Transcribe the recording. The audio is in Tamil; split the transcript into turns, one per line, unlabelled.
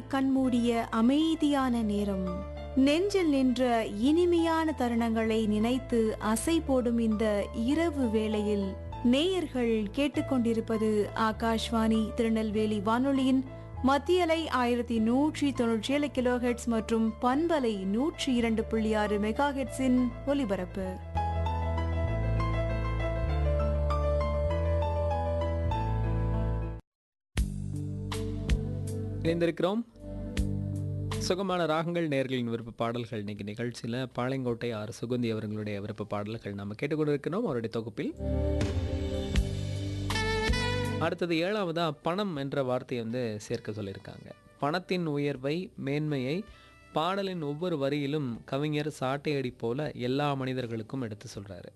கண்மூடிய அமைதியான நேரம் நெஞ்சில் நின்ற இனிமையான தருணங்களை நினைத்து அசை போடும் இந்த இரவு வேளையில் நேயர்கள் கேட்டுக்கொண்டிருப்பது ஆகாஷ்வாணி திருநெல்வேலி வானொலியின் மத்தியலை ஆயிரத்தி நூற்றி தொன்னூற்றி ஏழு கிலோஹெட்ஸ் மற்றும் பண்பலை நூற்றி இரண்டு புள்ளி ஆறு மெகா ஹெட்ஸின் ஒலிபரப்பு
இணைந்திருக்கிறோம் சுகமான ராகங்கள் நேர்களின் விருப்ப பாடல்கள் இன்னைக்கு நிகழ்ச்சியில் பாளையங்கோட்டை ஆர் சுகந்தி அவர்களுடைய விருப்ப பாடல்கள் நம்ம கேட்டுக்கொண்டிருக்கிறோம் அவருடைய தொகுப்பில் அடுத்தது ஏழாவதா பணம் என்ற வார்த்தையை வந்து சேர்க்க சொல்லியிருக்காங்க பணத்தின் உயர்வை மேன்மையை பாடலின் ஒவ்வொரு வரியிலும் கவிஞர் சாட்டையடி போல எல்லா மனிதர்களுக்கும் எடுத்து சொல்றாரு